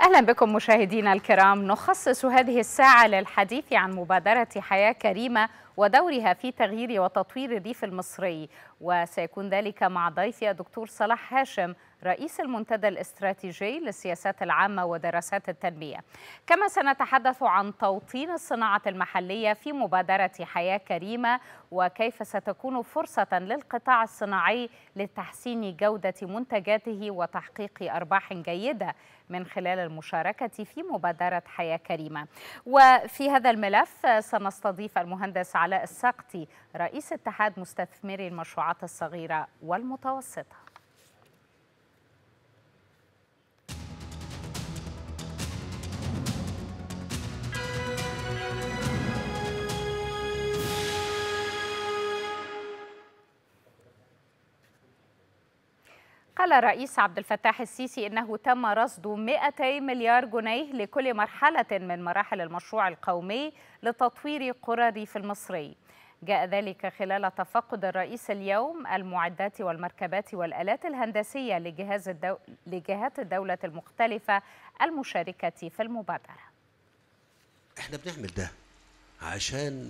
أهلا بكم مشاهدينا الكرام نخصص هذه الساعة للحديث عن مبادرة حياة كريمة ودورها في تغيير وتطوير الريف المصري وسيكون ذلك مع ضيفي الدكتور صلاح هاشم رئيس المنتدى الاستراتيجي للسياسات العامة ودراسات التنمية كما سنتحدث عن توطين الصناعة المحلية في مبادرة حياة كريمة وكيف ستكون فرصة للقطاع الصناعي لتحسين جودة منتجاته وتحقيق أرباح جيدة من خلال المشاركة في مبادرة حياة كريمة وفي هذا الملف سنستضيف المهندس علاء السقطي رئيس اتحاد مستثمري المشروعات الصغيرة والمتوسطة قال الرئيس عبد الفتاح السيسي انه تم رصد 200 مليار جنيه لكل مرحله من مراحل المشروع القومي لتطوير قرى الريف المصري. جاء ذلك خلال تفقد الرئيس اليوم المعدات والمركبات والالات الهندسيه لجهاز الدو... لجهات الدوله المختلفه المشاركه في المبادره. احنا بنعمل ده عشان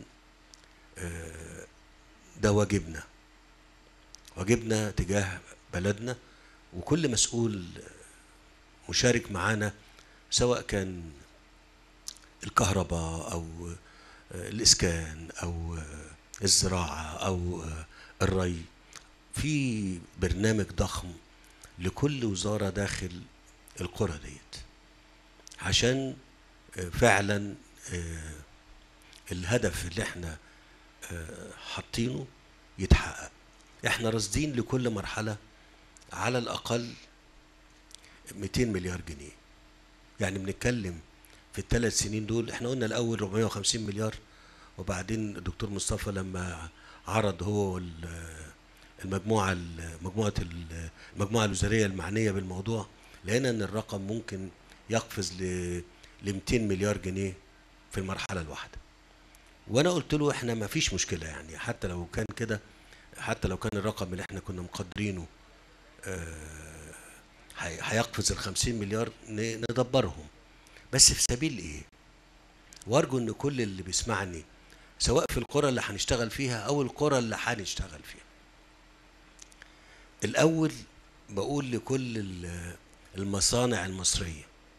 ده واجبنا واجبنا تجاه بلدنا وكل مسؤول مشارك معانا سواء كان الكهرباء او الاسكان او الزراعه او الري في برنامج ضخم لكل وزاره داخل القرى ديت عشان فعلا الهدف اللي احنا حاطينه يتحقق احنا راصدين لكل مرحله على الاقل 200 مليار جنيه يعني بنتكلم في الثلاث سنين دول احنا قلنا الاول 450 مليار وبعدين الدكتور مصطفى لما عرض هو المجموعه مجموعه المجموعه الوزاريه المعنيه بالموضوع لقينا ان الرقم ممكن يقفز ل 200 مليار جنيه في المرحله الواحده وانا قلت له احنا ما فيش مشكله يعني حتى لو كان كده حتى لو كان الرقم اللي احنا كنا مقدرينه هيقفز ال 50 مليار ندبرهم بس في سبيل ايه؟ وارجو ان كل اللي بيسمعني سواء في القرى اللي هنشتغل فيها او القرى اللي هنشتغل فيها. الاول بقول لكل المصانع المصريه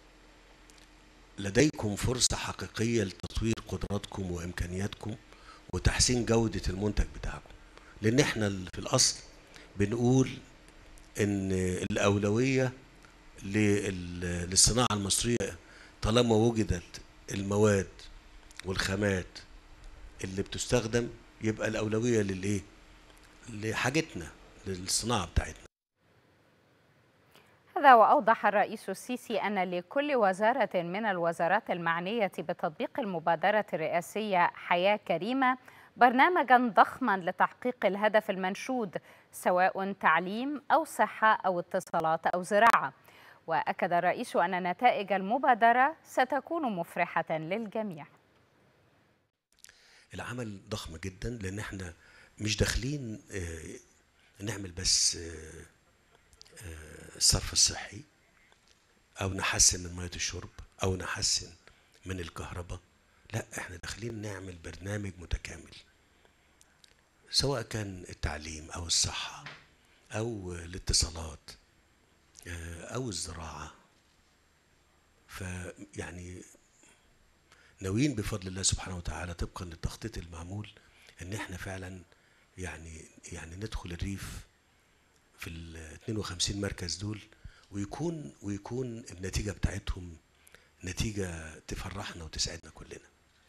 لديكم فرصه حقيقيه لتطوير قدراتكم وامكانياتكم وتحسين جوده المنتج بتاعكم. لان احنا في الاصل بنقول ان الاولويه للصناعه المصريه طالما وجدت المواد والخامات اللي بتستخدم يبقى الاولويه للايه لحاجتنا للصناعه بتاعتنا هذا وأوضح الرئيس السيسي أن لكل وزارة من الوزارات المعنية بتطبيق المبادرة الرئاسية حياة كريمة برنامجا ضخما لتحقيق الهدف المنشود سواء تعليم او صحه او اتصالات او زراعه واكد الرئيس ان نتائج المبادره ستكون مفرحه للجميع العمل ضخم جدا لان احنا مش داخلين نعمل بس الصرف الصحي او نحسن من ميه الشرب او نحسن من الكهرباء لا احنا داخلين نعمل برنامج متكامل سواء كان التعليم او الصحه او الاتصالات او الزراعه فيعني ناويين بفضل الله سبحانه وتعالى طبقا للتخطيط المعمول ان احنا فعلا يعني يعني ندخل الريف في ال 52 مركز دول ويكون ويكون النتيجه بتاعتهم نتيجه تفرحنا وتسعدنا كلنا.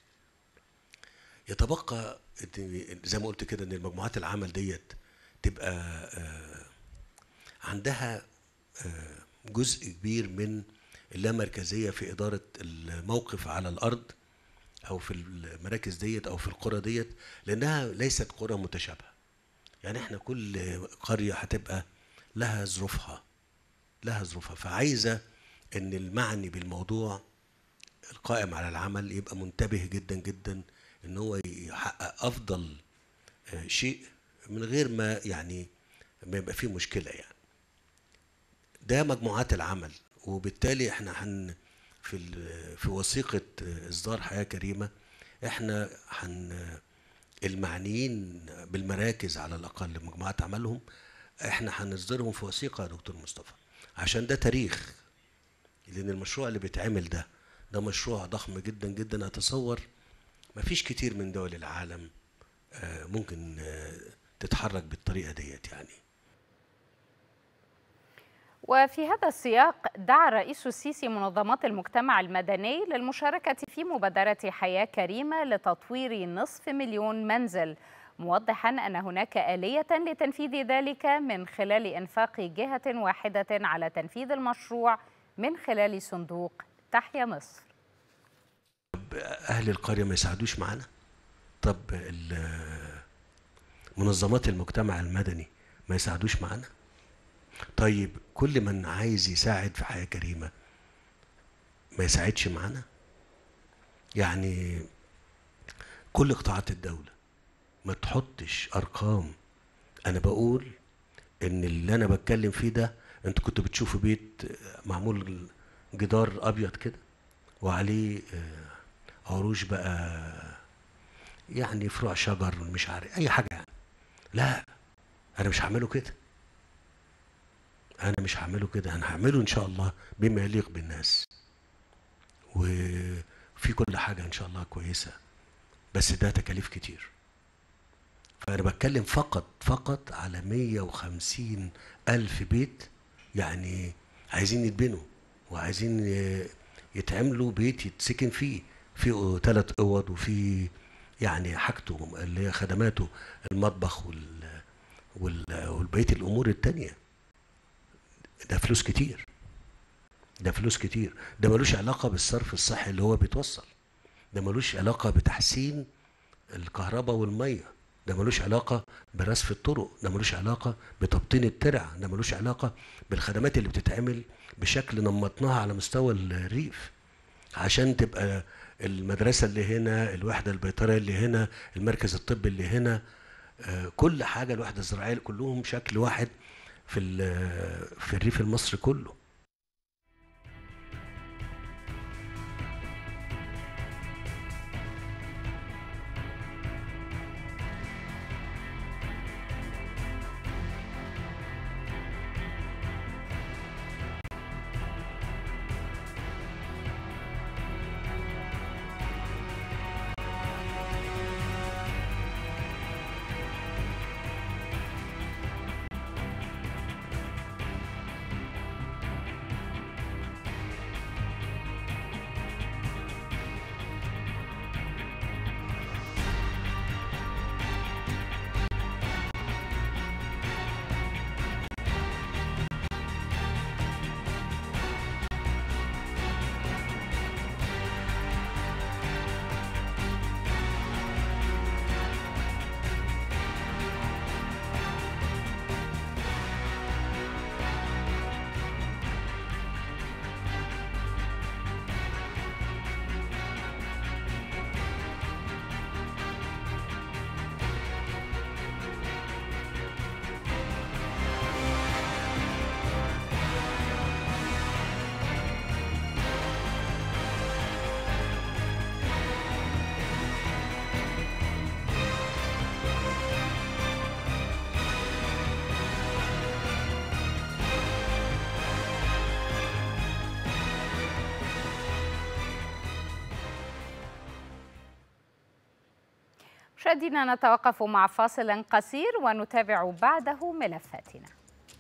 يتبقى زي ما قلت كده ان المجموعات العمل ديت تبقى عندها جزء كبير من اللامركزيه في اداره الموقف على الارض او في المراكز ديت او في القرى ديت لانها ليست قرى متشابهه يعني احنا كل قريه هتبقى لها ظروفها لها ظروفها فعايزه ان المعني بالموضوع القائم على العمل يبقى منتبه جدا جدا ان هو يحقق افضل شيء من غير ما يعني ما يبقى فيه مشكله يعني ده مجموعات العمل وبالتالي احنا هن في ال- في وثيقه اصدار حياه كريمه احنا هن المعنيين بالمراكز على الاقل مجموعات عملهم احنا هنصدرهم في وثيقه يا دكتور مصطفى عشان ده تاريخ لان المشروع اللي بيتعمل ده ده مشروع ضخم جدا جدا اتصور مفيش كتير من دول العالم آه، ممكن آه، تتحرك بالطريقه ديت يعني وفي هذا السياق دعا الرئيس السيسي منظمات المجتمع المدني للمشاركة في مبادرة حياة كريمة لتطوير نصف مليون منزل موضحا أن هناك آلية لتنفيذ ذلك من خلال إنفاق جهة واحدة على تنفيذ المشروع من خلال صندوق تحيا مصر اهل القريه ما يساعدوش معانا طب ال- منظمات المجتمع المدني ما يساعدوش معانا طيب كل من عايز يساعد في حياه كريمه ما يساعدش معانا يعني كل قطاعات الدوله ما تحطش ارقام انا بقول ان اللي انا بتكلم فيه ده انتوا كنتوا بتشوفوا بيت معمول جدار ابيض كده وعليه آه، عروش بقى يعني فروع شجر مش عارف اي حاجه يعني لا انا مش هعمله كده انا مش هعمله كده انا هعمله ان شاء الله بما يليق بالناس وفي كل حاجه ان شاء الله كويسه بس ده تكاليف كتير فانا بتكلم فقط فقط على 150 الف بيت يعني عايزين يتبنوا وعايزين ي- يتعملوا بيت يتسكن فيه في ثلاث اوض وفي يعني حاجته اللي هي خدماته المطبخ وال وال والبقيه الامور التانية ده فلوس كتير ده فلوس كتير ده ملوش علاقه بالصرف الصحي اللي هو بيتوصل ده ملوش علاقه بتحسين الكهرباء والميه ده ملوش علاقه برصف الطرق ده ملوش علاقه بتبطين الترع ده ملوش علاقه بالخدمات اللي بتتعمل بشكل نمطناها على مستوى الريف عشان تبقى المدرسه اللي هنا الوحده البيطريه اللي هنا المركز الطبي اللي هنا آه، كل حاجه الوحده الزراعيه كلهم شكل واحد في ال- في الريف المصري كله مشاهدينا نتوقف مع فاصل قصير ونتابع بعده ملفاتنا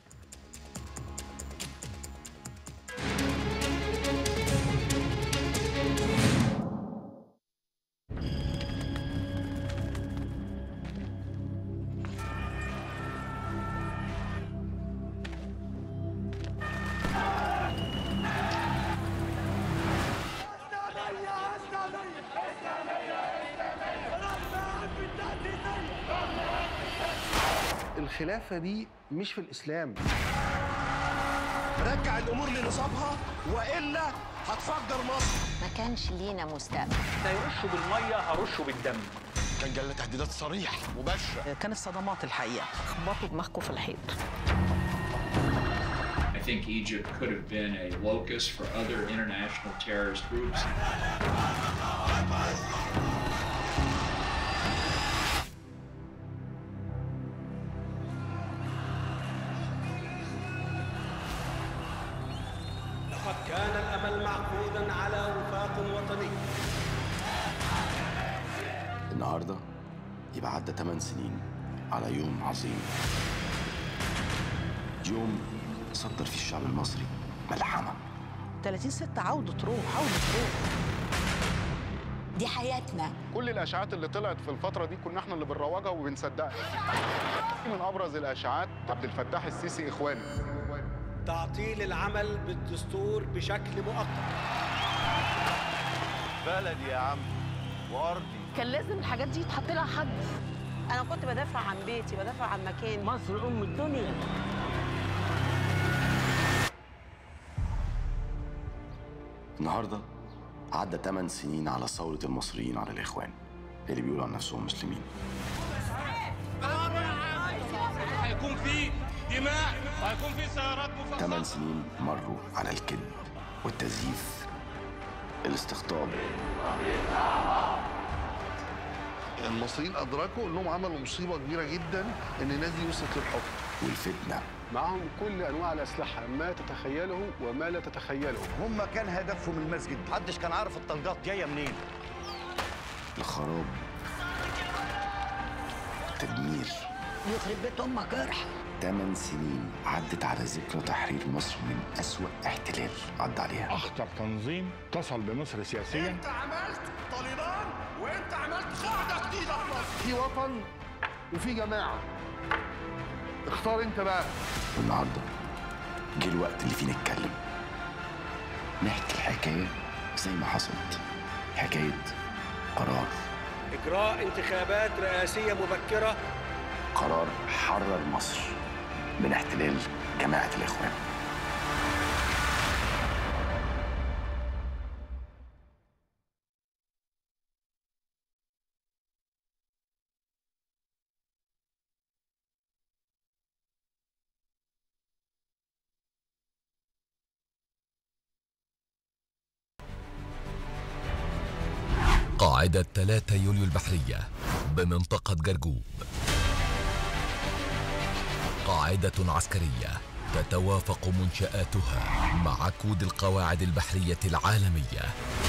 الخلافة دي مش في الإسلام رجع الامور لنصابها والا هتفجر مصر ما كانش لينا مستقبل هيرشوا بالميه هرشوا بالدم كان جالنا تهديدات صريح مباشره كانت صدمات الحقيقه خبطوا دماغكم في الحيط think Egypt could have been a locus for other international terrorist groups. لقد كان الأمل معقودا على وفاق وطني النهارده يبقى عدى 8 سنين على يوم عظيم يوم صدر فيه الشعب المصري ملحمه 30 ستة عودة روح عودة روح دي حياتنا كل الاشاعات اللي طلعت في الفتره دي كنا احنا اللي بنروجها وبنصدقها من ابرز الاشاعات عبد الفتاح السيسي اخواني تعطيل العمل بالدستور بشكل مؤقت بلدي يا عم وارضي كان لازم الحاجات دي يتحط لها حد أنا كنت بدافع عن بيتي بدافع عن مكاني مصر أم الدنيا النهارده عدى 8 سنين على ثوره المصريين على الاخوان اللي بيقولوا عن نفسهم مسلمين هيكون في دماء هيكون في سيارات 8 سنين مروا على الكذب والتزييف الاستقطاب المصريين ادركوا انهم عملوا مصيبه كبيره جدا ان الناس دي وصلت للحكم والفتنه معاهم كل انواع الاسلحه ما تتخيله وما لا تتخيله هم كان هدفهم المسجد محدش كان عارف الطلقات جايه منين الخراب تدمير يخرب بيت أمك جرح 8 سنين عدت على ذكرى تحرير مصر من أسوأ احتلال عدى عليها اخطر تنظيم اتصل بمصر سياسيا انت عملت طالبان وانت عملت قاعده جديده في مصر في وطن وفي جماعه اختار انت بقى والنهارده جه الوقت اللي فيه نتكلم نحكي الحكايه زي ما حصلت حكايه قرار إجراء انتخابات رئاسية مبكرة قرار حرر مصر من احتلال جماعه الاخوان قاعدة 3 يوليو البحرية بمنطقة جرجوب قاعدة عسكرية تتوافق منشآتها مع كود القواعد البحرية العالمية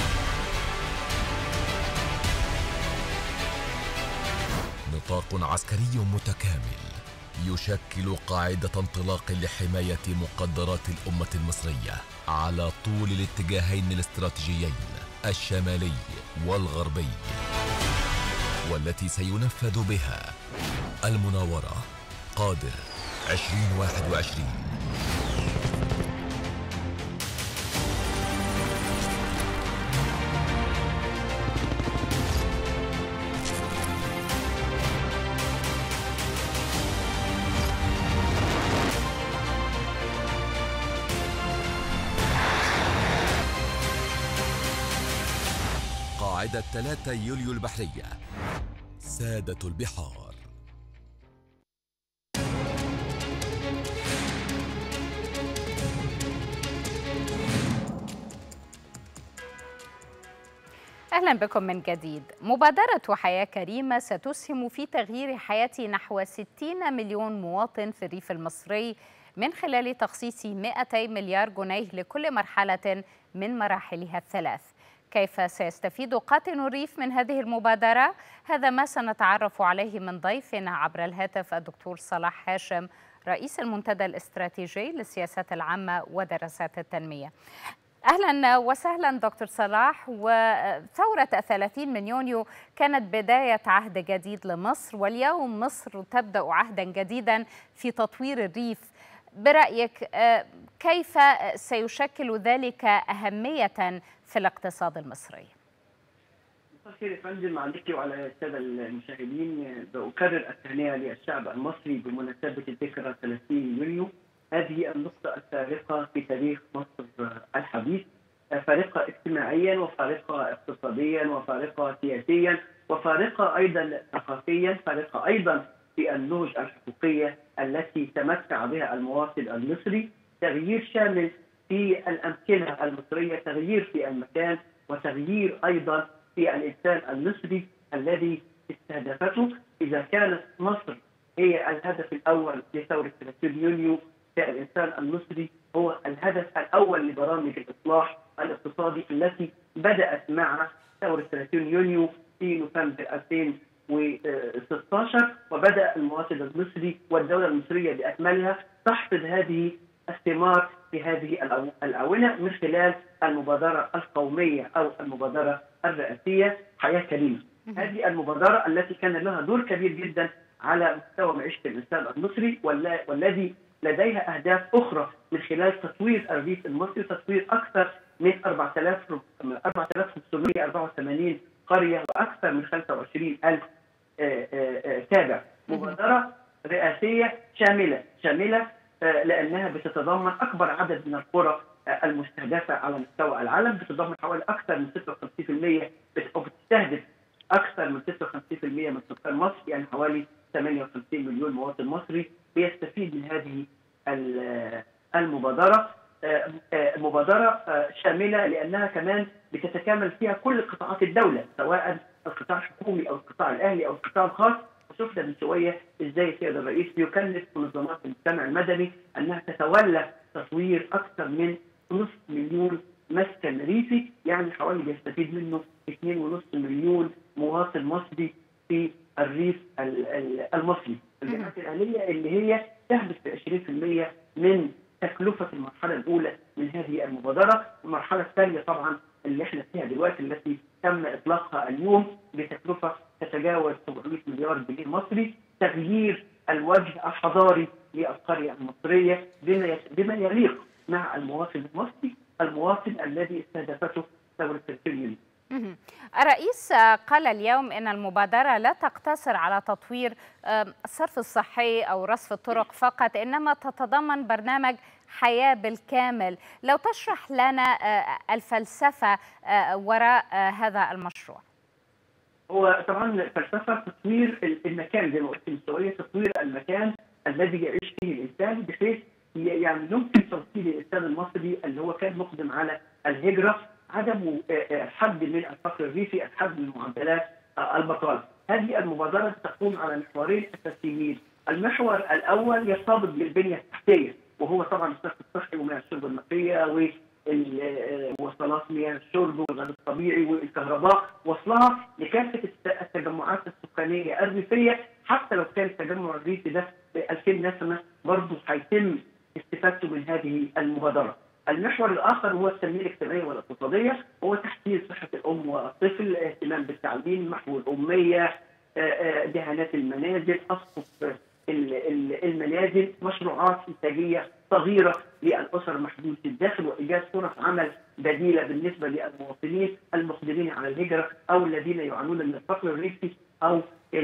نطاق عسكري متكامل يشكل قاعدة انطلاق لحماية مقدرات الأمة المصرية على طول الاتجاهين الاستراتيجيين الشمالي والغربي والتي سينفذ بها المناورة قادر 2021 قاعدة 3 يوليو البحرية سادة البحار أهلا بكم من جديد مبادرة حياة كريمة ستسهم في تغيير حياة نحو 60 مليون مواطن في الريف المصري من خلال تخصيص 200 مليار جنيه لكل مرحلة من مراحلها الثلاث كيف سيستفيد قاطن الريف من هذه المبادرة؟ هذا ما سنتعرف عليه من ضيفنا عبر الهاتف الدكتور صلاح هاشم رئيس المنتدى الاستراتيجي للسياسات العامة ودراسات التنمية اهلا وسهلا دكتور صلاح وثوره 30 من يونيو كانت بدايه عهد جديد لمصر واليوم مصر تبدا عهدا جديدا في تطوير الريف برايك كيف سيشكل ذلك اهميه في الاقتصاد المصري؟ خير يا فندم عليك وعلى الساده المشاهدين بكرر التهنئه للشعب المصري بمناسبه الذكرى 30 يونيو هذه النقطة الفارقة في تاريخ مصر الحديث فارقة اجتماعيا وفارقة اقتصاديا وفارقة سياسيا وفارقة أيضا ثقافيا فارقة أيضا في النهج الحقوقية التي تمتع بها المواطن المصري تغيير شامل في الامكنه المصريه، تغيير في المكان وتغيير ايضا في الانسان المصري الذي استهدفته اذا كانت مصر هي الهدف الاول لثوره 30 يونيو فالانسان المصري هو الهدف الاول لبرامج الاصلاح الاقتصادي التي بدات مع ثوره 30 يونيو في نوفمبر 2016 وبدا المواطن المصري والدوله المصريه باكملها تحصد هذه الثمار في هذه الاونه من خلال المبادره القوميه او المبادره الرئاسيه حياه كريمه. هذه المبادره التي كان لها دور كبير جدا على مستوى معيشه الانسان المصري والذي لديها اهداف اخرى من خلال تطوير الريف المصري وتطوير اكثر من 4000 4584 قريه واكثر من 25000 تابع مبادره رئاسيه شامله شامله لانها بتتضمن اكبر عدد من القرى المستهدفه على مستوى العالم بتتضمن حوالي اكثر من 56% او بتستهدف اكثر من 56% من سكان مصر يعني حوالي 58 مليون مواطن مصري بيستفيد من هذه المبادره مبادره شامله لانها كمان بتتكامل فيها كل قطاعات الدوله سواء القطاع الحكومي او القطاع الاهلي او القطاع الخاص وشفنا من شويه ازاي السيد الرئيس بيكلف منظمات المجتمع المدني انها تتولى تطوير اكثر من نصف مليون مسكن ريفي يعني حوالي بيستفيد منه 2.5 مليون مواطن مصري في الريف المصري الجامعات الاهليه اللي هي تهدف ب 20% من تكلفه المرحله الاولى من هذه المبادره، المرحله الثانيه طبعا اللي احنا فيها دلوقتي التي تم اطلاقها اليوم بتكلفه تتجاوز 700 مليار جنيه مصري، تغيير الوجه الحضاري للقريه المصريه بما بما يليق مع المواطن المصري، المواطن الذي استهدفته ثوره 30 يونيو. الرئيس قال اليوم ان المبادره لا تقتصر على تطوير الصرف الصحي او رصف الطرق فقط انما تتضمن برنامج حياه بالكامل لو تشرح لنا الفلسفه وراء هذا المشروع هو طبعا فلسفه تطوير المكان زي ما قلت من شويه تطوير المكان الذي يعيش فيه الانسان بحيث يعني يمكن توصيل الانسان المصري اللي هو كان مقدم على الهجره عدم الحد من الفقر الريفي الحد من معدلات البطاله. هذه المبادره تقوم على محورين اساسيين. المحور الاول يرتبط بالبنيه التحتيه وهو طبعا الصرف الصحي ومياه الشرب النقيه ووصلات مياه الشرب والغاز الطبيعي والكهرباء وصلها لكافه التجمعات السكانيه الريفيه حتى لو كان التجمع الريفي ده 2000 نسمه برضه هيتم استفادته من هذه المبادره. المحور الاخر هو التنميه الاجتماعيه والاقتصاديه هو تحسين صحه الام والطفل الاهتمام بالتعليم محو الاميه دهانات المنازل اسقف المنازل مشروعات انتاجيه صغيره للاسر محدوده الدخل وايجاد فرص عمل بديله بالنسبه للمواطنين المقدمين على الهجره او الذين يعانون من الفقر الريفي او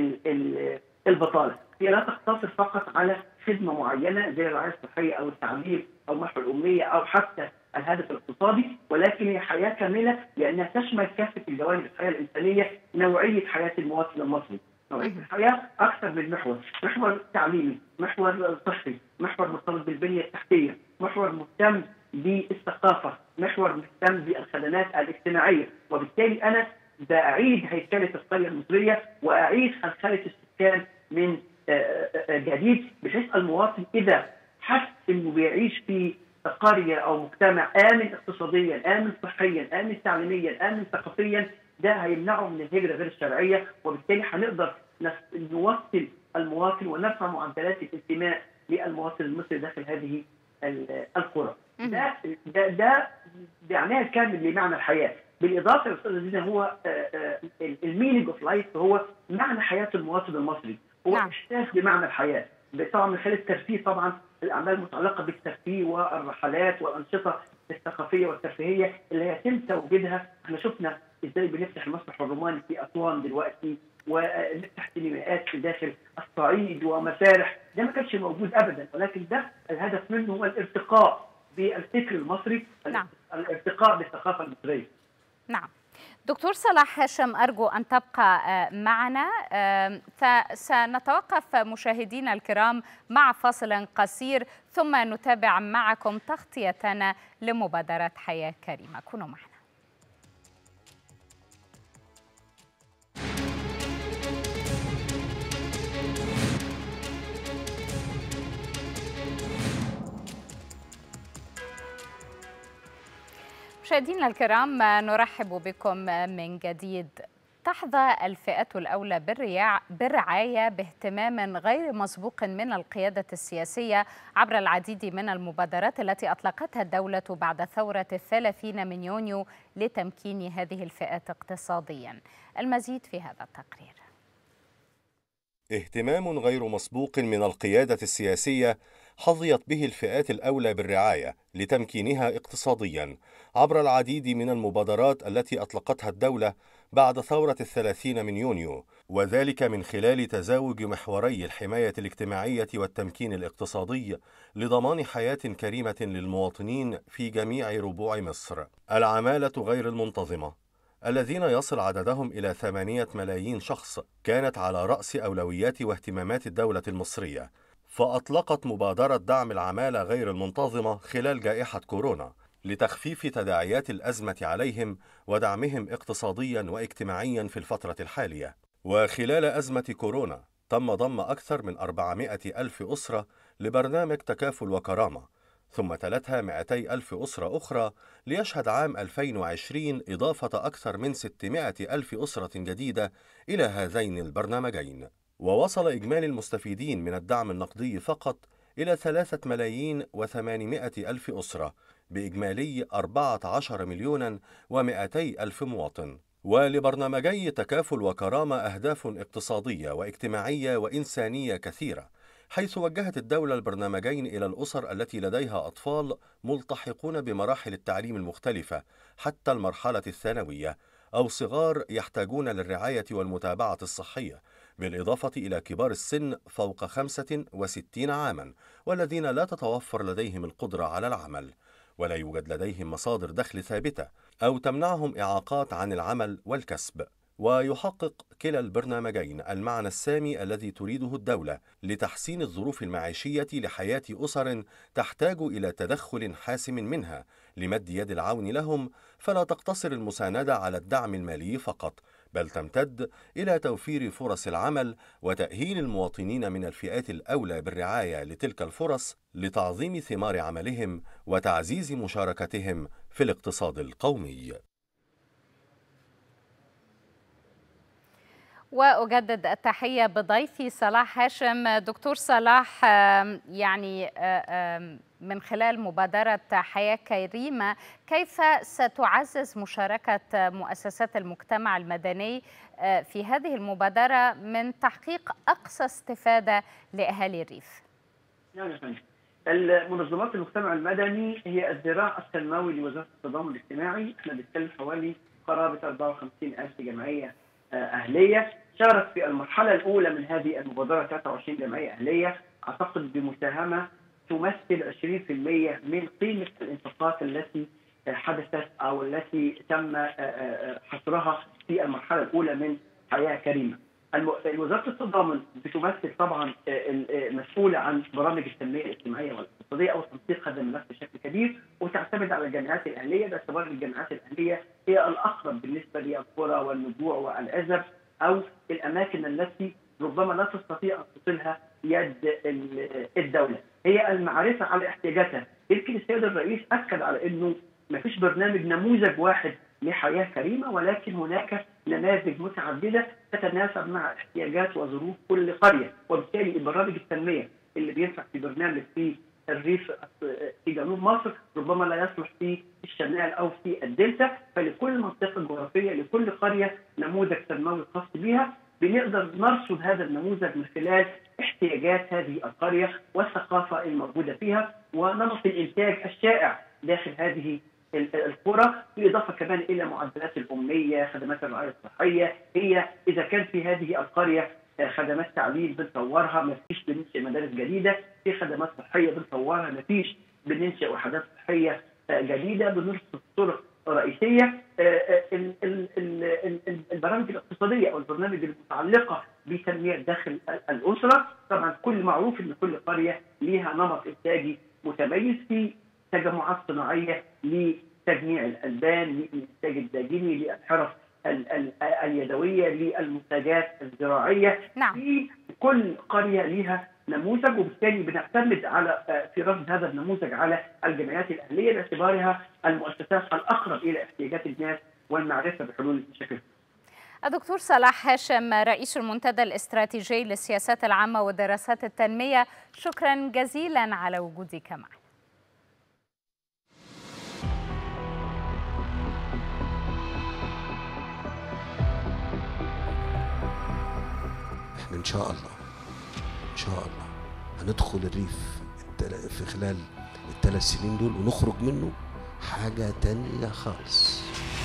البطاله. هي لا تقتصر فقط على خدمه معينه زي الرعايه الصحيه او التعليم او محو الاميه او حتى الهدف الاقتصادي ولكن هي حياه كامله لانها تشمل كافه الجوانب الحياه الانسانيه نوعيه حياه المواطن المصري. نوعيه الحياه اكثر من محور، محور تعليمي، محور صحي، محور مرتبط بالبنيه التحتيه، محور مهتم بالثقافه، محور مهتم بالخدمات الاجتماعيه، وبالتالي انا باعيد هيكله القريه المصريه واعيد خلخله السكان من جديد بحيث المواطن اذا حس انه بيعيش في قريه او مجتمع امن اقتصاديا، امن صحيا، امن تعليميا، امن ثقافيا ده هيمنعه من الهجره غير الشرعيه وبالتالي هنقدر نوصل المواطن ونرفع معدلات الانتماء للمواطن المصري داخل هذه القرى. ده ده ده معناها الكامل لمعنى الحياه. بالاضافه يا استاذ زينه هو المينينج اوف لايف هو معنى حياه المواطن المصري هو نعم. احساس بمعنى الحياه طبعا من خلال الترفيه طبعا الاعمال المتعلقه بالترفيه والرحلات والانشطه الثقافيه والترفيهيه اللي يتم توجيدها احنا شفنا ازاي بنفتح المسرح الروماني في اسوان دلوقتي ونفتح سينمائات داخل الصعيد ومسارح ده ما كانش موجود ابدا ولكن ده الهدف منه هو الارتقاء بالفكر المصري نعم. الارتقاء بالثقافه المصريه نعم دكتور صلاح هاشم أرجو أن تبقى معنا فسنتوقف مشاهدينا الكرام مع فاصل قصير ثم نتابع معكم تغطيتنا لمبادرة حياة كريمة كونوا معنا مشاهدينا الكرام نرحب بكم من جديد تحظى الفئات الأولى بالرعاية باهتمام غير مسبوق من القيادة السياسية عبر العديد من المبادرات التي أطلقتها الدولة بعد ثورة الثلاثين من يونيو لتمكين هذه الفئات اقتصاديا المزيد في هذا التقرير اهتمام غير مسبوق من القيادة السياسية حظيت به الفئات الأولى بالرعاية لتمكينها اقتصاديا عبر العديد من المبادرات التي أطلقتها الدولة بعد ثورة الثلاثين من يونيو وذلك من خلال تزاوج محوري الحماية الاجتماعية والتمكين الاقتصادي لضمان حياة كريمة للمواطنين في جميع ربوع مصر العمالة غير المنتظمة الذين يصل عددهم إلى ثمانية ملايين شخص كانت على رأس أولويات واهتمامات الدولة المصرية فأطلقت مبادرة دعم العمالة غير المنتظمة خلال جائحة كورونا لتخفيف تداعيات الأزمة عليهم ودعمهم اقتصاديا واجتماعيا في الفترة الحالية وخلال أزمة كورونا تم ضم أكثر من 400 ألف أسرة لبرنامج تكافل وكرامة ثم تلتها 200 ألف أسرة أخرى ليشهد عام 2020 إضافة أكثر من 600 ألف أسرة جديدة إلى هذين البرنامجين ووصل إجمالي المستفيدين من الدعم النقدي فقط إلى 3 ملايين و800 ألف أسرة بإجمالي 14 مليون و200 ألف مواطن ولبرنامجي تكافل وكرامة أهداف اقتصادية واجتماعية وإنسانية كثيرة حيث وجهت الدولة البرنامجين إلى الأسر التي لديها أطفال ملتحقون بمراحل التعليم المختلفة حتى المرحلة الثانوية أو صغار يحتاجون للرعاية والمتابعة الصحية بالإضافة إلى كبار السن فوق 65 عاما والذين لا تتوفر لديهم القدرة على العمل ولا يوجد لديهم مصادر دخل ثابتة أو تمنعهم إعاقات عن العمل والكسب ويحقق كلا البرنامجين المعنى السامي الذي تريده الدولة لتحسين الظروف المعيشية لحياة أسر تحتاج إلى تدخل حاسم منها لمد يد العون لهم فلا تقتصر المساندة على الدعم المالي فقط بل تمتد إلى توفير فرص العمل وتأهيل المواطنين من الفئات الأولى بالرعاية لتلك الفرص لتعظيم ثمار عملهم وتعزيز مشاركتهم في الاقتصاد القومي. وأجدد التحية بضيفي صلاح هاشم دكتور صلاح يعني من خلال مبادرة حياة كريمة كيف ستعزز مشاركة مؤسسات المجتمع المدني في هذه المبادرة من تحقيق أقصى استفادة لأهالي الريف نعم يا فندم المنظمات المجتمع المدني هي الذراع التنموي لوزارة التضامن الاجتماعي احنا بنتكلم حوالي قرابة 54 ألف جمعية أهلية شارك في المرحلة الأولى من هذه المبادرة 23 جمعية أهلية أعتقد بمساهمة تمثل 20% من قيمة الانفاقات التي حدثت أو التي تم حصرها في المرحلة الأولى من حياة كريمة. وزارة التضامن بتمثل طبعا مسؤولة عن برامج التنمية الاجتماعية والاقتصادية أو تنسيق هذا الملف بشكل كبير وتعتمد على الجامعات الأهلية باعتبار الجامعات الأهلية هي الأقرب بالنسبة للقرى والنجوع والعزب أو الأماكن التي ربما لا تستطيع أن تصلها يد الدولة هي المعرفة على احتياجاتها يمكن السيد الرئيس أكد على أنه ما فيش برنامج نموذج واحد لحياة كريمة ولكن هناك نماذج متعددة تتناسب مع احتياجات وظروف كل قرية وبالتالي برامج التنمية اللي بينفع في برنامج في الريف في جنوب مصر ربما لا يصلح في الشمال او في الدلتا فلكل منطقه جغرافيه لكل قريه نموذج تنموي خاص بها بنقدر نرصد هذا النموذج من خلال احتياجات هذه القريه والثقافه الموجوده فيها ونمط الانتاج الشائع داخل هذه القرى بالاضافه كمان الى معدلات الاميه، خدمات الرعايه الصحيه، هي اذا كان في هذه القريه خدمات تعليم بنطورها ما فيش بننشئ مدارس جديده في خدمات صحيه بنطورها ما فيش بننشئ وحدات صحيه جديده بنرصد طرق رئيسيه ال- ال- ال- ال- البرامج الاقتصاديه او البرنامج المتعلقه بتنميه داخل ال- الاسره طبعا كل معروف ان كل قريه ليها نمط انتاجي متميز في تجمعات صناعيه لتجميع الالبان للانتاج الداجني للحرف ال- ال- اليدويه للمنتجات الزراعيه نعم. في كل قريه ليها نموذج وبالتالي بنعتمد على آه، في رصد هذا النموذج على الجمعيات الاهليه باعتبارها المؤسسات الاقرب الى احتياجات الناس والمعرفه بحلول مشاكلهم. الدكتور صلاح هاشم رئيس المنتدى الاستراتيجي للسياسات العامة ودراسات التنمية شكرا جزيلا على وجودك معنا احنا ان شاء الله ان شاء الله هندخل الريف التل- في خلال الثلاث سنين دول ونخرج منه حاجة تانية خالص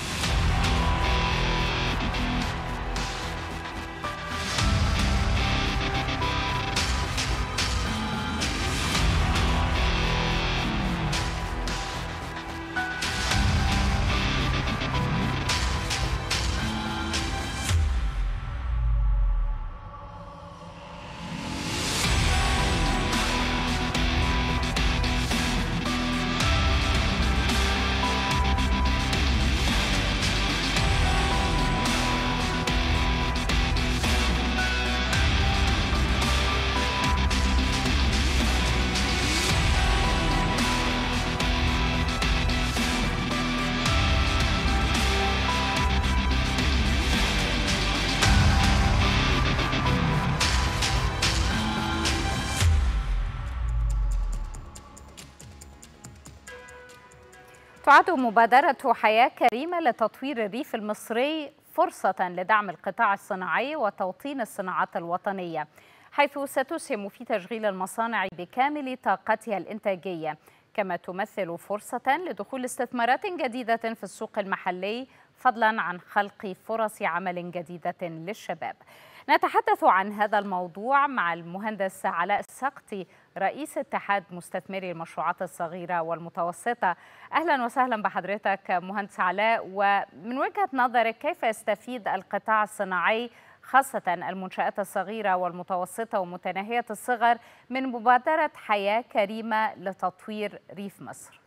تعد مبادرة حياة كريمة لتطوير الريف المصري فرصة لدعم القطاع الصناعي وتوطين الصناعات الوطنية حيث ستسهم في تشغيل المصانع بكامل طاقتها الإنتاجية كما تمثل فرصة لدخول استثمارات جديدة في السوق المحلي فضلا عن خلق فرص عمل جديدة للشباب نتحدث عن هذا الموضوع مع المهندس علاء السقطي رئيس اتحاد مستثمري المشروعات الصغيرة والمتوسطة أهلا وسهلا بحضرتك مهندس علاء ومن وجهة نظرك كيف يستفيد القطاع الصناعي خاصة المنشآت الصغيرة والمتوسطة ومتناهية الصغر من مبادرة حياة كريمة لتطوير ريف مصر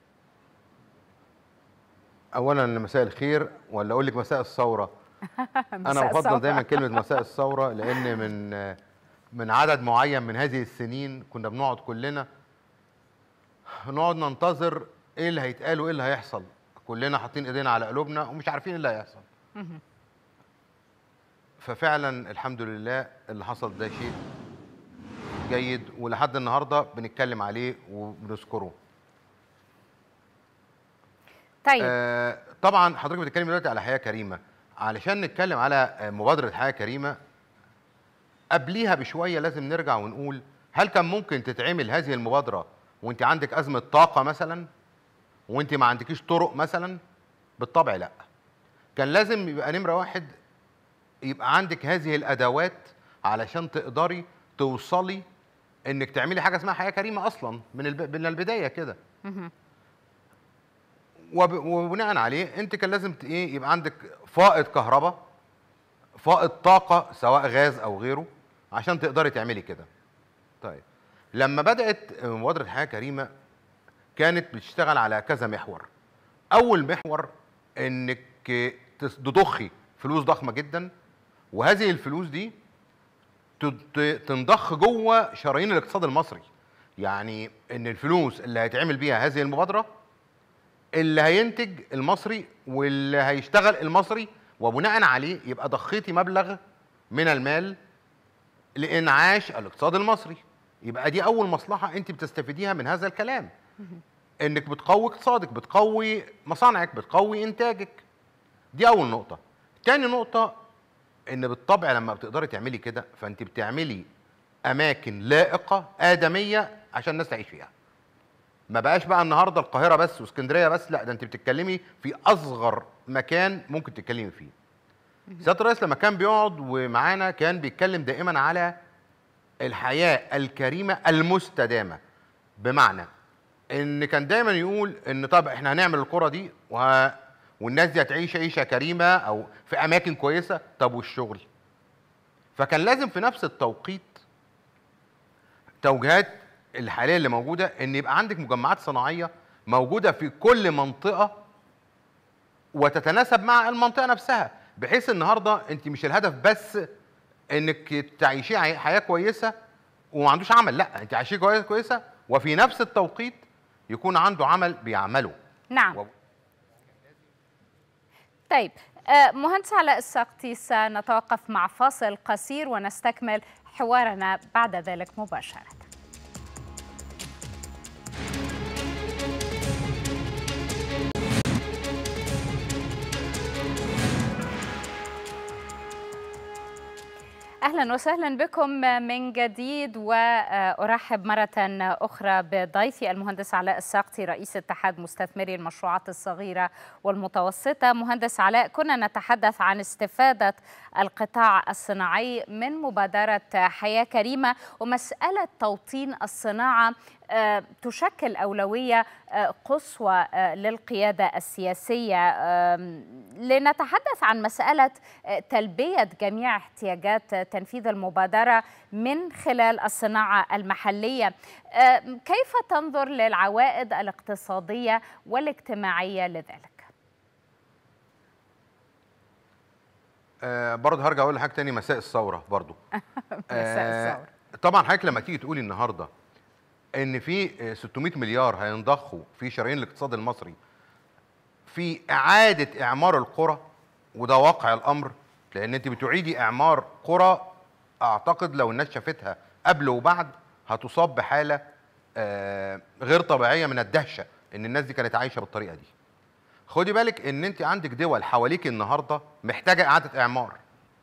اولا مساء الخير ولا اقول لك مساء الثوره انا مساء بفضل الثورة. دايما كلمه مساء الثوره لان من من عدد معين من هذه السنين كنا بنقعد كلنا نقعد ننتظر ايه اللي هيتقال وايه اللي هيحصل كلنا حاطين ايدينا على قلوبنا ومش عارفين ايه اللي هيحصل ففعلا الحمد لله اللي حصل ده شيء جيد ولحد النهارده بنتكلم عليه وبنذكره طيب آه طبعا حضرتك بتتكلم دلوقتي على حياه كريمه علشان نتكلم على آه، مبادره حياه كريمه قبليها بشويه لازم نرجع ونقول هل كان ممكن تتعمل هذه المبادره وانت عندك ازمه طاقه مثلا وانت ما عندكيش طرق مثلا بالطبع لا كان لازم يبقى نمره واحد يبقى عندك هذه الادوات علشان تقدري توصلي انك تعملي حاجه اسمها حياه كريمه اصلا من الب... من البدايه كده وب... وبناء عليه انت كان لازم ت- ايه يبقى عندك فائض كهرباء فائض طاقه سواء غاز او غيره عشان تقدري تعملي كده طيب لما بدات مبادره حياه كريمه كانت بتشتغل على كذا محور اول محور انك تس- تضخي فلوس ضخمه جدا وهذه الفلوس دي ت- ت- تنضخ جوه شرايين الاقتصاد المصري يعني ان الفلوس اللي هيتعمل بيها هذه المبادره اللي هينتج المصري واللي هيشتغل المصري وبناء عليه يبقى ضخيتي مبلغ من المال لانعاش الاقتصاد المصري يبقى دي اول مصلحه انت بتستفيديها من هذا الكلام انك بتقوي اقتصادك بتقوي مصانعك بتقوي انتاجك دي اول نقطه تاني نقطه ان بالطبع لما بتقدري تعملي كده فانت بتعملي اماكن لائقه ادميه عشان الناس تعيش فيها ما بقاش بقى النهارده القاهره بس واسكندريه بس لا ده انت بتتكلمي في اصغر مكان ممكن تتكلمي فيه سياده الرئيس لما كان بيقعد ومعانا كان بيتكلم دائما على الحياه الكريمه المستدامه بمعنى ان كان دايما يقول ان طب احنا هنعمل القرى دي وه... والناس دي هتعيش عيشه كريمه او في اماكن كويسه طب والشغل فكان لازم في نفس التوقيت توجيهات الحاليه اللي موجوده ان يبقى عندك مجمعات صناعيه موجوده في كل منطقه وتتناسب مع المنطقه نفسها بحيث النهارده انت مش الهدف بس انك تعيشي عي- حياه كويسه وما عندوش عمل لا انت عايشيه كويسه كويسه وفي نفس التوقيت يكون عنده عمل بيعمله نعم طيب آه، مهندس علاء السقطي سنتوقف مع فاصل قصير ونستكمل حوارنا بعد ذلك مباشرة اهلا وسهلا بكم من جديد وارحب مره اخرى بضيفي المهندس علاء الساقطي رئيس اتحاد مستثمري المشروعات الصغيره والمتوسطه مهندس علاء كنا نتحدث عن استفاده القطاع الصناعي من مبادره حياه كريمه ومساله توطين الصناعه آه، تشكل أولوية آه، قصوى آه، للقيادة السياسية آم، لنتحدث عن مسألة آه، تلبية جميع احتياجات آه، تنفيذ المبادرة من خلال الصناعة المحلية آم، كيف تنظر للعوائد الاقتصادية والاجتماعية لذلك؟ آه برضه هرجع اقول حاجه تاني مساء الثوره برضه مساء آه، الثورة طبعا حضرتك لما تيجي تقولي النهارده ان في آه، 600 مليار هينضخوا في شرايين الاقتصاد المصري في اعاده اعمار القرى وده واقع الامر لان انت بتعيدي اعمار قرى اعتقد لو الناس شافتها قبل وبعد هتصاب بحاله آه، غير طبيعيه من الدهشه ان الناس دي كانت عايشه بالطريقه دي خدي بالك ان انت عندك دول حواليك النهارده محتاجه اعاده اعمار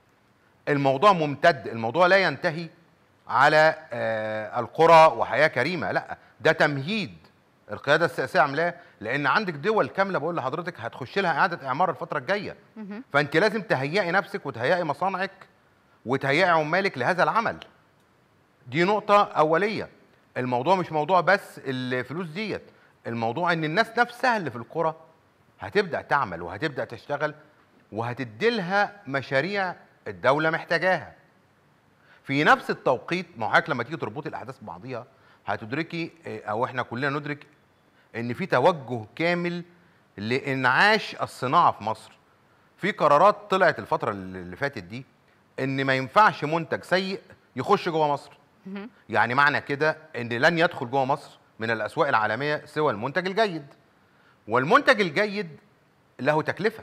الموضوع ممتد الموضوع لا ينتهي على آه، القرى وحياه كريمه لا ده تمهيد القياده السياسيه عاملاه لان عندك دول كامله بقول لحضرتك هتخش لها اعاده اعمار الفتره الجايه فانت لازم تهيئي نفسك وتهيئي مصانعك وتهيئي عمالك لهذا العمل دي نقطه اوليه الموضوع مش موضوع بس الفلوس ديت الموضوع ان الناس نفسها اللي في القرى هتبدا تعمل وهتبدا تشتغل وهتديلها مشاريع الدوله محتاجاها في نفس التوقيت ما هو حضرتك لما تيجي تربطي الاحداث ببعضيها هتدركي إيه، او احنا كلنا ندرك ان في توجه كامل لانعاش الصناعه في مصر في قرارات طلعت الفتره اللي فاتت دي ان ما ينفعش منتج سيء يخش جوه مصر يعني معنى كده ان لن يدخل جوه مصر من الاسواق العالميه سوى المنتج الجيد والمنتج الجيد له تكلفه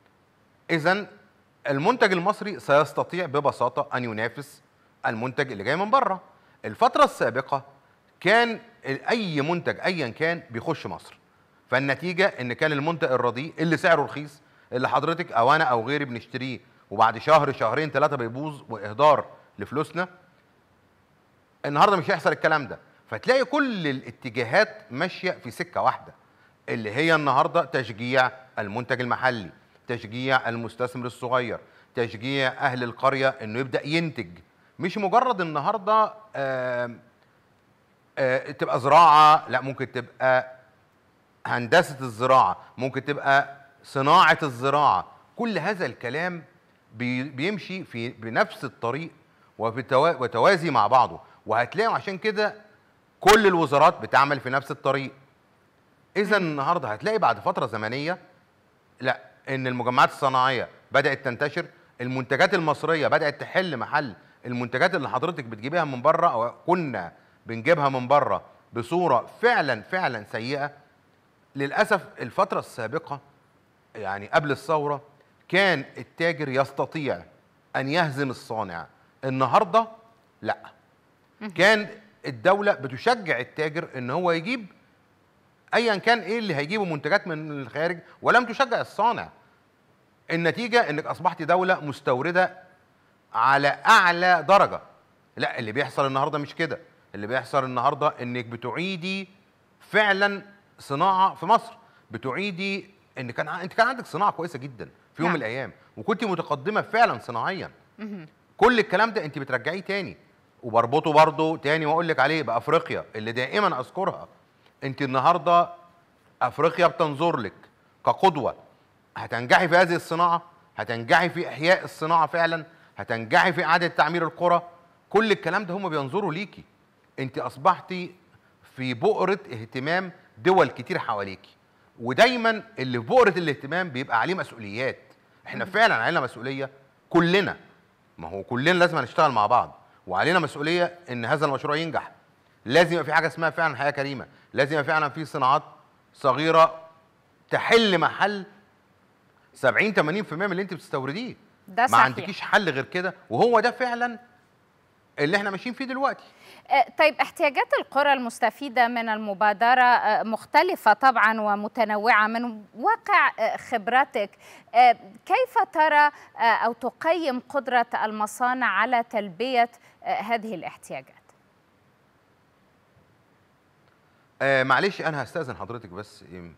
اذا المنتج المصري سيستطيع ببساطه ان ينافس المنتج اللي جاي من بره الفتره السابقه كان اي منتج ايا كان بيخش مصر فالنتيجه ان كان المنتج الرديء اللي سعره رخيص اللي حضرتك او انا او غيري بنشتريه وبعد شهر شهرين ثلاثه بيبوظ واهدار لفلوسنا النهارده مش هيحصل الكلام ده فتلاقي كل الاتجاهات ماشيه في سكه واحده اللي هي النهارده تشجيع المنتج المحلي تشجيع المستثمر الصغير تشجيع اهل القريه انه يبدا ينتج مش مجرد النهارده آه آه تبقى زراعه لا ممكن تبقى هندسه الزراعه ممكن تبقى صناعه الزراعه كل هذا الكلام بي بيمشي في بنفس الطريق وبتوا- وتوازي مع بعضه وهتلاقوا عشان كده كل الوزارات بتعمل في نفس الطريق اذا النهارده هتلاقي بعد فتره زمنيه لا ان المجمعات الصناعيه بدات تنتشر المنتجات المصريه بدات تحل محل المنتجات اللي حضرتك بتجيبها من بره او كنا بنجيبها من بره بصوره فعلا فعلا سيئه للاسف الفتره السابقه يعني قبل الثوره كان التاجر يستطيع ان يهزم الصانع النهارده لا كان الدوله بتشجع التاجر ان هو يجيب ايا كان ايه اللي هيجيبه منتجات من الخارج ولم تشجع الصانع النتيجه انك اصبحت دوله مستورده على اعلى درجه لا اللي بيحصل النهارده مش كده اللي بيحصل النهارده انك بتعيدي فعلا صناعه في مصر بتعيدي ان كان ع- انت كان عندك صناعه كويسه جدا في يوم من نعم. الايام وكنت متقدمه فعلا صناعيا كل الكلام ده انت بترجعيه تاني وبربطه برضه تاني واقول لك عليه بافريقيا اللي دائما اذكرها انت النهارده افريقيا بتنظر لك كقدوه هتنجحي في هذه الصناعه هتنجحي في احياء الصناعه فعلا هتنجحي في اعاده تعمير القرى كل الكلام ده هم بينظروا ليكي انت اصبحتي في بؤره اهتمام دول كتير حواليكي ودايما اللي في بؤره الاهتمام بيبقى عليه مسؤوليات احنا فعلا علينا مسؤوليه كلنا ما هو كلنا لازم نشتغل مع بعض وعلينا مسؤوليه ان هذا المشروع ينجح لازم يبقى في حاجه اسمها فعلا حياه كريمه لازم يبقى فعلا في صناعات صغيره تحل محل 70 80% من اللي انت بتستورديه ده ما صحيح. عندكيش حل غير كده وهو ده فعلا اللي احنا ماشيين فيه دلوقتي آه، طيب احتياجات القرى المستفيدة من المبادرة آه، مختلفة طبعا ومتنوعة من واقع آه، خبرتك آه، كيف ترى آه، أو تقيم قدرة المصانع على تلبية آه، هذه الاحتياجات آه معلش انا هستاذن حضرتك بس إيه،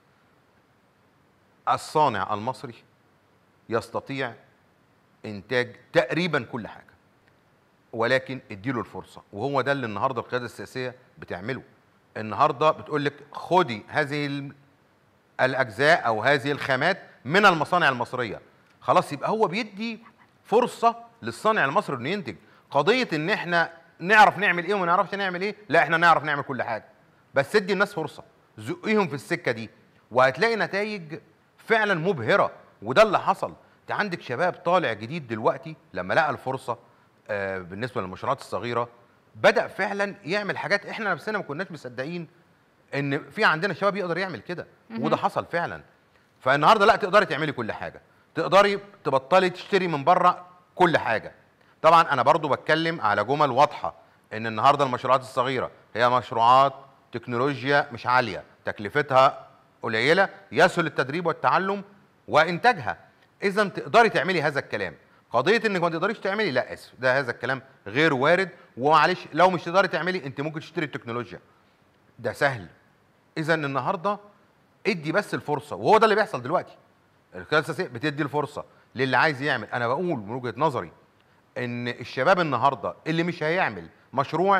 الصانع المصري يستطيع انتاج تقريبا كل حاجه ولكن اديله الفرصه وهو ده اللي النهارده القياده السياسيه بتعمله النهارده بتقول لك خدي هذه ال- الاجزاء او هذه الخامات من المصانع المصريه خلاص يبقى هو بيدي فرصه للصانع المصري انه ينتج قضيه ان احنا نعرف نعمل ايه وما نعرفش نعمل ايه لا احنا نعرف نعمل كل حاجه بس ادي الناس فرصه زقيهم في السكه دي وهتلاقي نتائج فعلا مبهره وده اللي حصل انت عندك شباب طالع جديد دلوقتي لما لقى الفرصه آه، بالنسبه للمشروعات الصغيره بدا فعلا يعمل حاجات احنا نفسنا ما كناش مصدقين ان في عندنا شباب يقدر يعمل كده مهم. وده حصل فعلا فالنهارده لا تقدري تعملي كل حاجه تقدري تبطلي تشتري من بره كل حاجه طبعا انا برضو بتكلم على جمل واضحه ان النهارده المشروعات الصغيره هي مشروعات تكنولوجيا مش عاليه تكلفتها قليله يسهل التدريب والتعلم وانتاجها اذا تقدري تعملي هذا الكلام قضيه انك ما تقدريش تعملي لا اسف ده هذا الكلام غير وارد ومعلش لو مش تقدري تعملي انت ممكن تشتري التكنولوجيا ده سهل اذا النهارده ادي بس الفرصه وهو ده اللي بيحصل دلوقتي القياده السياسيه بتدي الفرصه للي عايز يعمل انا بقول من وجهه نظري ان الشباب النهارده اللي مش هيعمل مشروع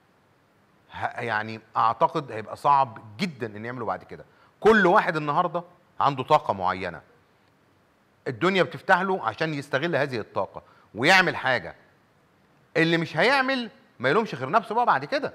ه- يعني اعتقد هيبقى صعب جدا ان يعمله بعد كده كل واحد النهارده عنده طاقه معينه الدنيا بتفتح له عشان يستغل هذه الطاقه ويعمل حاجه اللي مش هيعمل ما يلومش غير نفسه بقى بعد كده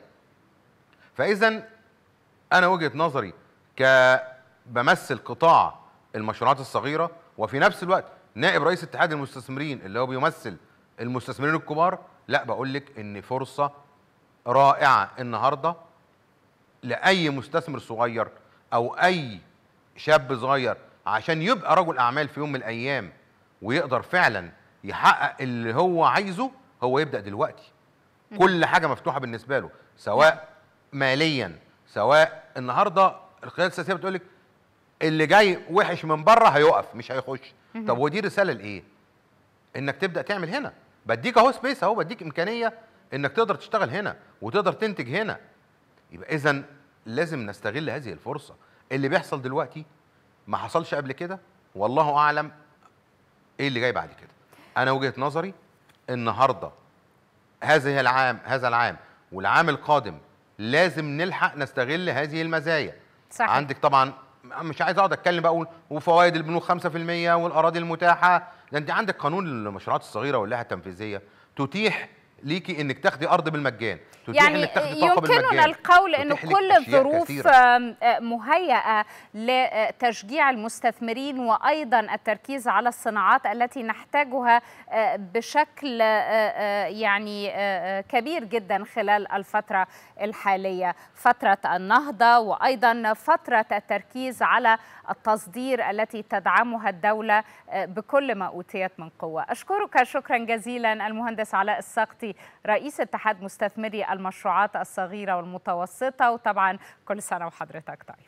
فاذا انا وجهه نظري ك بمثل قطاع المشروعات الصغيره وفي نفس الوقت نائب رئيس اتحاد المستثمرين اللي هو بيمثل المستثمرين الكبار لا بقول لك ان فرصه رائعه النهارده لاي مستثمر صغير او اي شاب صغير عشان يبقى رجل اعمال في يوم من الايام ويقدر فعلا يحقق اللي هو عايزه هو يبدا دلوقتي كل حاجه مفتوحه بالنسبه له سواء ماليا سواء النهارده القياده السياسيه بتقول لك اللي جاي وحش من بره هيقف مش هيخش مهم. طب ودي رساله لايه انك تبدا تعمل هنا بديك اهو سبيس اهو بديك امكانيه انك تقدر تشتغل هنا وتقدر تنتج هنا يبقى اذا لازم نستغل هذه الفرصه اللي بيحصل دلوقتي ما حصلش قبل كده والله اعلم ايه اللي جاي بعد كده انا وجهه نظري النهارده هذه العام هذا العام والعام القادم لازم نلحق نستغل هذه المزايا صحيح. عندك طبعا مش عايز اقعد اتكلم بقى اقول وفوائد البنوك 5% والاراضي المتاحه ده انت عندك قانون المشروعات الصغيره واللائحه التنفيذيه تتيح ليكي انك تاخدي ارض بالمجان تتيح يعني انك تاخدي طاقه يمكننا بالمجان القول انه تتيح لك كل أشياء الظروف كثيرة. آم، آه، مهيئه لتشجيع المستثمرين وايضا التركيز على الصناعات التي نحتاجها آه، بشكل آه، آه، يعني آه، آه، كبير جدا خلال الفتره الحاليه فتره النهضه وايضا فتره التركيز على التصدير التي تدعمها الدوله آه، بكل ما اوتيت من قوه اشكرك شكرا جزيلا المهندس علاء السقطي رئيس اتحاد مستثمري المشروعات الصغيره والمتوسطه وطبعا كل سنه وحضرتك طيب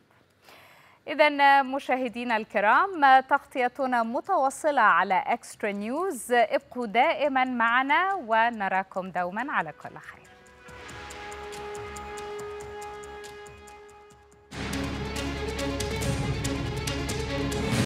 إذا مشاهدينا الكرام تغطيتنا متواصلة على إكسترا نيوز ابقوا دائما معنا ونراكم دوما على كل خير